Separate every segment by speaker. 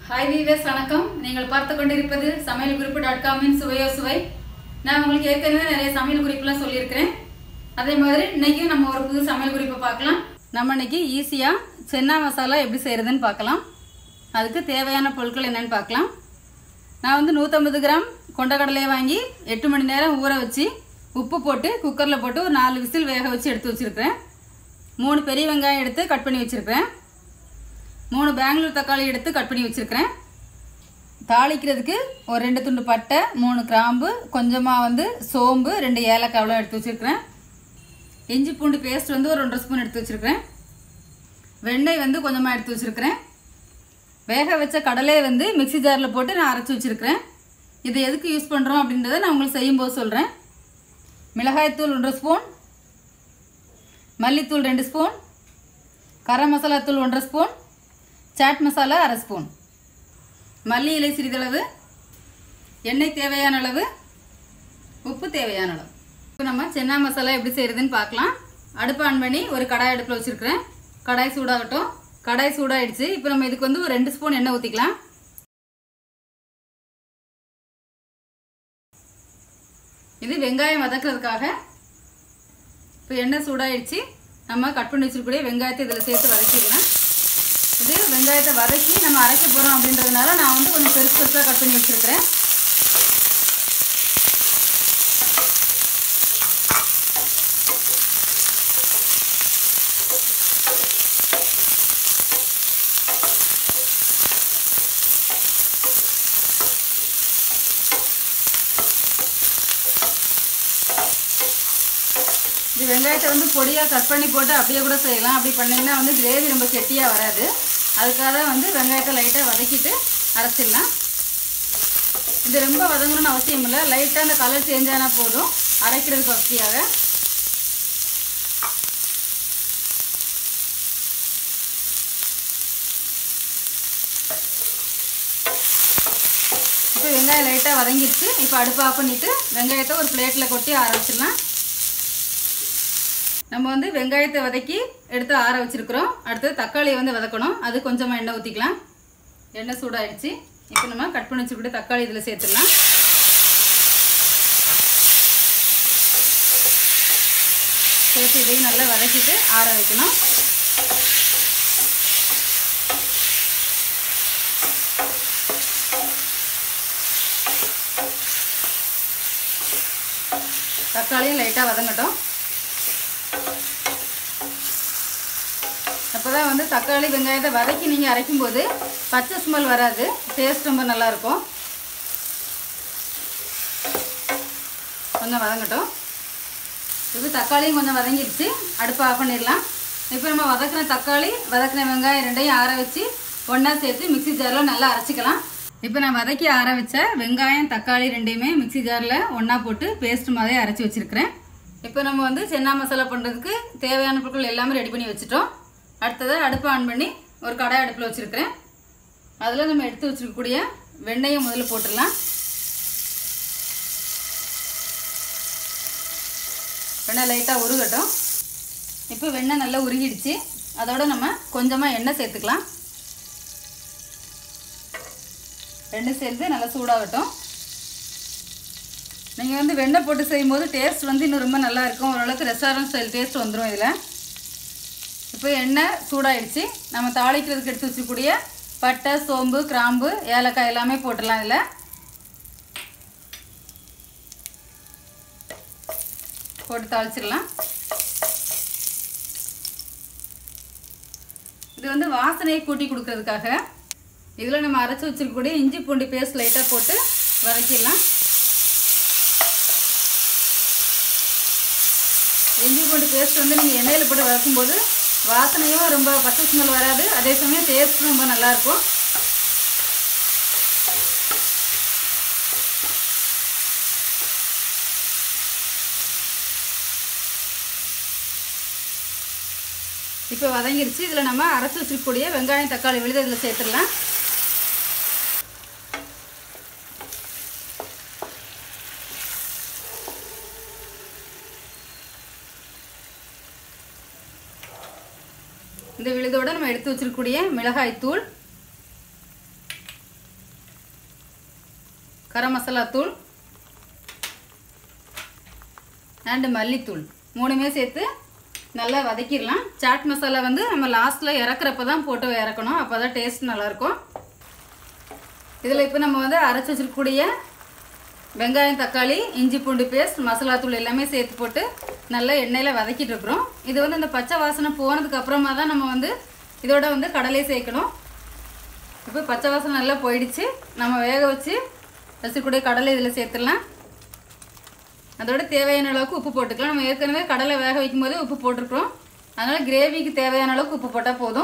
Speaker 1: hi viewers வணக்கம் நீங்கள் பார்த்து கொண்டிருப்பது சமையல் குறிப்பு டாட் காமின் சுவையோ சுவை நான் உங்களுக்கு ஏற்கனவே நிறைய சமையல் குறிப்புலாம் சொல்லியிருக்கிறேன் அதே மாதிரி இன்னைக்கும் நம்ம ஒரு புது சமையல் குறிப்பை பார்க்கலாம் நம்ம இன்னைக்கு ஈஸியாக சென்னா மசாலா எப்படி செய்கிறதுன்னு பார்க்கலாம் அதுக்கு தேவையான பொருட்கள் என்னன்னு பார்க்கலாம் நான் வந்து நூற்றம்பது கிராம் கொண்டக்கடலையை வாங்கி எட்டு மணி நேரம் ஊற வச்சு உப்பு போட்டு குக்கரில் போட்டு ஒரு நாலு விசில் வேக வச்சு எடுத்து வச்சுருக்கிறேன் மூணு பெரிய வெங்காயம் எடுத்து கட் பண்ணி வச்சுருக்கிறேன் மூணு பெங்களூர் தக்காளி எடுத்து கட் பண்ணி வச்சுருக்கிறேன் தாளிக்கிறதுக்கு ஒரு ரெண்டு துண்டு பட்டை மூணு கிராம்பு கொஞ்சமாக வந்து சோம்பு ரெண்டு ஏலக்காவெலாம் எடுத்து வச்சுருக்கிறேன் இஞ்சி பூண்டு பேஸ்ட் வந்து ஒரு ரெண்டரை ஸ்பூன் எடுத்து வச்சுருக்கிறேன் வெண்ணெய் வந்து கொஞ்சமாக எடுத்து வச்சுருக்கிறேன் வேக வச்ச கடலையை வந்து மிக்ஸி ஜாரில் போட்டு நான் அரைச்சி வச்சுருக்கிறேன் இது எதுக்கு யூஸ் பண்ணுறோம் அப்படின்றத நான் உங்களுக்கு செய்யும்போது சொல்கிறேன் மிளகாய்த்தூள் ஒன்றரை ஸ்பூன் மல்லித்தூள் ரெண்டு ஸ்பூன் கரம் மசாலா தூள் ஒன்றரை ஸ்பூன் சாட் மசாலா அரை ஸ்பூன் மல்லி இலை சிறிதளவு எண்ணெய் தேவையான அளவு உப்பு தேவையான அளவு இப்போ நம்ம சென்னா மசாலா எப்படி செய்கிறதுன்னு பார்க்கலாம் அடுப்பு ஆன் பண்ணி ஒரு கடாய் அடுப்பில் வச்சுருக்கிறேன் கடாய் சூடாகட்டும் கடாய் சூடாயிடுச்சு இப்போ நம்ம இதுக்கு வந்து ஒரு ரெண்டு ஸ்பூன் எண்ணெய் ஊற்றிக்கலாம் இது வெங்காயம் வதக்குறதுக்காக இப்போ எண்ணெய் சூடாயிடுச்சு நம்ம கட் பண்ணி வச்சிருக்கக்கூடிய வெங்காயத்தை இதில் சேர்த்து வதக்கிடலாம் இது வெங்காயத்தை வதக்கி நம்ம அரைக்க போகிறோம் அப்படின்றதுனால நான் வந்து கொஞ்சம் பெருசு பெருசாக கட் பண்ணி வச்சுருக்கிறேன் இது வெங்காயத்தை வந்து பொடியாக கட் பண்ணி போட்டு அப்படியே கூட செய்யலாம் அப்படி பண்ணிங்கன்னா வந்து கிரேவி ரொம்ப கெட்டியாக வராது அதுக்காக வந்து வெங்காயத்தை லைட்டாக வதக்கிட்டு அரைச்சிடலாம் இது ரொம்ப வதங்கணும்னு அவசியம் இல்லை லைட்டாக அந்த கலர் சேஞ்ச் ஆனால் போதும் அரைக்கிறதுக்கு வசதியாக இப்போ வெங்காயம் லைட்டாக வதங்கிடுச்சு இப்போ அடுப்பு ஆஃப் பண்ணிவிட்டு வெங்காயத்தை ஒரு பிளேட்டில் கொட்டி ஆற வச்சிடலாம் நம்ம வந்து வெங்காயத்தை வதக்கி எடுத்து ஆற வச்சிருக்கிறோம் அடுத்து தக்காளியை வந்து வதக்கணும் அது கொஞ்சமாக எண்ணெய் ஊற்றிக்கலாம் எண்ணெய் சூடாயிடுச்சு இப்போ நம்ம கட் பண்ணி வச்சுக்கிட்டு தக்காளி இதில் சேர்த்துடலாம் சேர்த்து இதையும் நல்லா வதக்கிட்டு ஆற வைக்கணும் தக்காளியும் லைட்டாக வதங்கட்டும் அப்போ தான் வந்து தக்காளி வெங்காயத்தை வதக்கி நீங்கள் அரைக்கும்போது பச்சை ஸ்மெல் வராது டேஸ்ட் ரொம்ப நல்லாயிருக்கும் கொஞ்சம் வதங்கட்டும் இப்போ தக்காளியும் கொஞ்சம் வதங்கிடுச்சு அடுப்பை ஆஃப் பண்ணிடலாம் இப்போ நம்ம வதக்கின தக்காளி வதக்கின வெங்காயம் ரெண்டையும் ஆற வச்சு ஒன்றா சேர்த்து மிக்ஸி ஜாரில் நல்லா அரைச்சிக்கலாம் இப்போ நான் வதக்கி ஆற வச்ச வெங்காயம் தக்காளி ரெண்டையுமே மிக்ஸி ஜாரில் ஒன்றா போட்டு பேஸ்ட் மாதிரி அரைச்சி வச்சுருக்கிறேன் இப்போ நம்ம வந்து சென்னா மசாலா பண்ணுறதுக்கு தேவையான பொருட்கள் எல்லாமே ரெடி பண்ணி வச்சுட்டோம் அடுத்தது அடுப்பு ஆன் பண்ணி ஒரு கடாய் அடுப்பில் வச்சுருக்கிறேன் அதில் நம்ம எடுத்து வச்சுருக்கக்கூடிய வெண்ணெயை முதல்ல போட்டுடலாம் வெண்ணெய் லைட்டாக உருகட்டும் இப்போ வெண்ணெய் நல்லா உருகிடுச்சு அதோட நம்ம கொஞ்சமாக எண்ணெய் சேர்த்துக்கலாம் எண்ணெய் சேர்த்து நல்லா சூடாகட்டும் நீங்கள் வந்து வெண்ணெய் போட்டு செய்யும்போது டேஸ்ட் வந்து இன்னும் ரொம்ப நல்லா இருக்கும் ஓரளவுக்கு ரெஸ்டாரண்ட் ஸ்டைல் டேஸ்ட் வந்துடும் இதில் இப்போ எண்ணெய் சூடாயிடுச்சு நம்ம தாளிக்கிறதுக்கு எடுத்து வச்சுக்கூடிய பட்டை சோம்பு கிராம்பு ஏலக்காய் எல்லாமே போட்டுடலாம் இதில் போட்டு தாளிச்சிடலாம் இது வந்து வாசனையை கூட்டி கொடுக்கறதுக்காக இதில் நம்ம அரைச்சி வச்சிருக்கக்கூடிய இஞ்சி பூண்டு பேஸ்ட் லைட்டாக போட்டு வதக்கிடலாம் இஞ்சி பூண்டு பேஸ்ட் வந்து நீங்கள் எண்ணெயில் போட்டு வதக்கும்போது வாசனையும் ரொம்ப பச்சை ஸ்மெல் வராது அதே சமயம் டேஸ்ட்டும் ரொம்ப நல்லாயிருக்கும் இப்போ வதங்கிருச்சு இதில் நம்ம அரைச்சி வச்சுருக்கக்கூடிய வெங்காயம் தக்காளி விழுது இதில் சேர்த்துடலாம் இந்த விழுதோட நம்ம எடுத்து வச்சிருக்கக்கூடிய மிளகாய் தூள் கரம் மசாலா தூள் அண்டு மல்லித்தூள் மூணுமே சேர்த்து நல்லா வதக்கிடலாம் சாட் மசாலா வந்து நம்ம லாஸ்ட்டில் இறக்குறப்ப தான் போட்டு இறக்கணும் அப்போ தான் டேஸ்ட் நல்லாயிருக்கும் இதில் இப்போ நம்ம வந்து அரைச்சி வச்சிருக்கக்கூடிய வெங்காயம் தக்காளி இஞ்சி பூண்டு பேஸ்ட் மசாலா தூள் எல்லாமே சேர்த்து போட்டு நல்லா எண்ணெயில் வதக்கிட்டு இருக்கிறோம் இது வந்து இந்த பச்சை வாசனை போனதுக்கு அப்புறமா தான் நம்ம வந்து இதோட வந்து கடலை சேர்க்கணும் இப்போ பச்சை வாசனை நல்லா போயிடுச்சு நம்ம வேக வச்சு வச்சுக்கூடிய கடலை இதில் சேர்த்துடலாம் அதோட தேவையான அளவுக்கு உப்பு போட்டுக்கலாம் நம்ம ஏற்கனவே கடலை வேக வைக்கும் போதே உப்பு போட்டிருக்கிறோம் அதனால் கிரேவிக்கு தேவையான அளவுக்கு உப்பு போட்டால் போதும்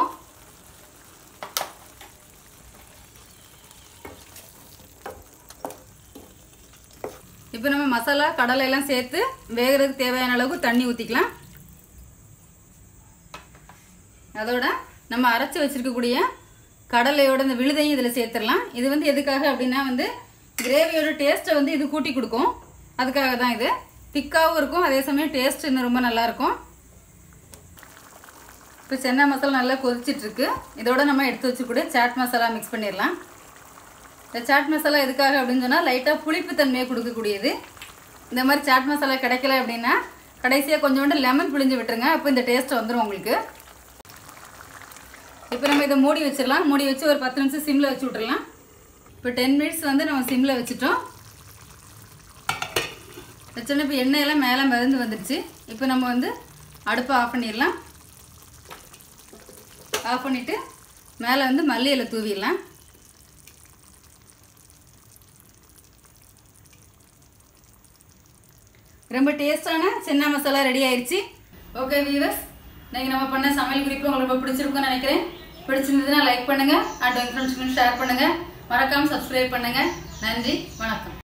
Speaker 1: இப்போ நம்ம மசாலா கடலை எல்லாம் சேர்த்து வேகிறதுக்கு தேவையான அளவுக்கு தண்ணி ஊற்றிக்கலாம் அதோட நம்ம அரைச்சி வச்சிருக்கக்கூடிய கடலையோட இந்த விழுதையும் இதில் சேர்த்துடலாம் இது வந்து எதுக்காக அப்படின்னா வந்து கிரேவியோட டேஸ்ட்டை வந்து இது கூட்டி கொடுக்கும் அதுக்காக தான் இது திக்காகவும் இருக்கும் அதே சமயம் டேஸ்ட் இன்னும் ரொம்ப நல்லாயிருக்கும் இப்போ சென்னா மசாலா நல்லா கொதிச்சிட்ருக்கு இதோட நம்ம எடுத்து வச்சுக்கூட சாட் மசாலா மிக்ஸ் பண்ணிடலாம் இந்த சாட் மசாலா எதுக்காக அப்படின்னு சொன்னால் லைட்டாக புளிப்பு தன்மையை கொடுக்கக்கூடியது இந்த மாதிரி சாட் மசாலா கிடைக்கல அப்படின்னா கடைசியாக கொஞ்சோண்டு லெமன் பிழிஞ்சு விட்டுருங்க அப்போ இந்த டேஸ்ட் வந்துடும் உங்களுக்கு இப்போ நம்ம இதை மூடி வச்சிடலாம் மூடி வச்சு ஒரு பத்து நிமிஷம் சிம்மில் வச்சு விட்றலாம் இப்போ டென் மினிட்ஸ் வந்து நம்ம சிம்மில் வச்சுட்டோம் வச்சோன்னே இப்போ எண்ணெயெல்லாம் மேலே மிதந்து வந்துடுச்சு இப்போ நம்ம வந்து அடுப்பை ஆஃப் பண்ணிடலாம் ஆஃப் பண்ணிவிட்டு மேலே வந்து மல்லி இலை தூவிடலாம் ரொம்ப டேஸ்டான சின்ன மசாலா ரெடி ஆயிடுச்சு ஓகே வீவர்ஸ் இன்னைக்கு நம்ம பண்ண சமையல் குறிப்பு உங்களுக்கு ரொம்ப பிடிச்சிருக்கும்னு நினைக்கிறேன் பிடிச்சிருந்ததுன்னா லைக் பண்ணுங்க அண்ட் உங்கள் ஃப்ரெண்ட்ஸ்க்கு ஷேர் பண்ணுங்க மறக்காம சப்ஸ்கிரைப் பண்ணுங்க நன்றி வணக்கம்